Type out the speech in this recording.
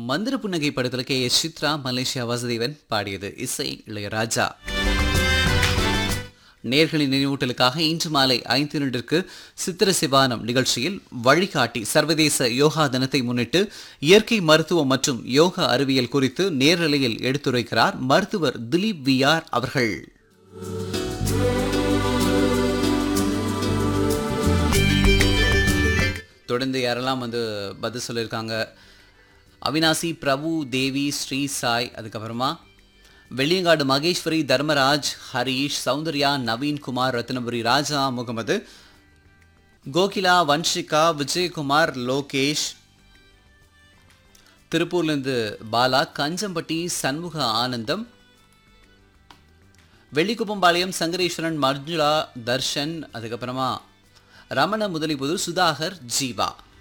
மந்திர புன்னகை படத்தில் K S Chithra Malaysia Vasudevan பாடியது இசை இளையராஜா நேர்களின் நினைவூட்டலுக்காக இன்று மாலை ஐந்து நிமிடத்திற்கு சித்திர சிவானம் நிகழ்ச்சியில் வழிகாட்டி சர்வதேச யோகா தினத்தை முன்னிட்டு இயற்கை மருத்துவம் மற்றும் யோகா அறிவியல் குறித்து நேரலையில் எடுத்துரைக்கிறார் மருத்துவர் திலீப் வி ஆர் அவர்கள் தொடர்ந்து யாரெல்லாம் வந்து பதில் சொல்லியிருக்காங்க அவினாசி பிரபு தேவி ஸ்ரீ சாய் அதுக்கப்புறமா வெள்ளியங்காடு மகேஸ்வரி தர்மராஜ் ஹரீஷ் சௌந்தர்யா நவீன் குமார் ரத்னபுரி ராஜா முகமது கோகிலா வன்ஷிகா விஜயகுமார் லோகேஷ் திருப்பூர்லேருந்து பாலா கஞ்சம்பட்டி சண்முக ஆனந்தம் வெள்ளிக்குப்பம்பாளையம் சங்கரேஸ்வரன் மர்ஜுளா தர்ஷன் அதுக்கப்புறமா ரமண முதலிபுதூர் சுதாகர் ஜீவா